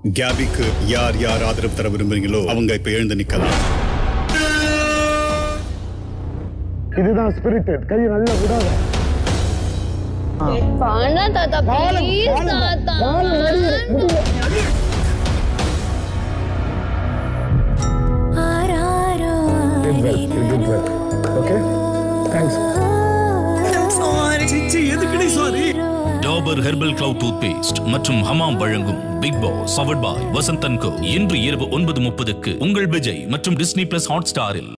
கேபிக்கு யார் யார் ஆதரவு தர விரும்புறீங்களோ அவங்க இப்ப எழுந்து நிக்கலாம் இதுதான் ஸ்பிரிட்டட் கையை நல்லா விடாத வேண்டாம் தாத்தா ப்ளீஸ் தாத்தா did well you did well okay thanks Dabur herbal clove toothpaste மற்றும் ஹமாம் வழங்கும் big boss powered by Vasanthan co இன்று இரவு ஒன்பது முப்பதுக்கு உங்கள் விஜய் மற்றும் டிஸ்னி பிளஸ் ஹாட் ஸ்டாரில்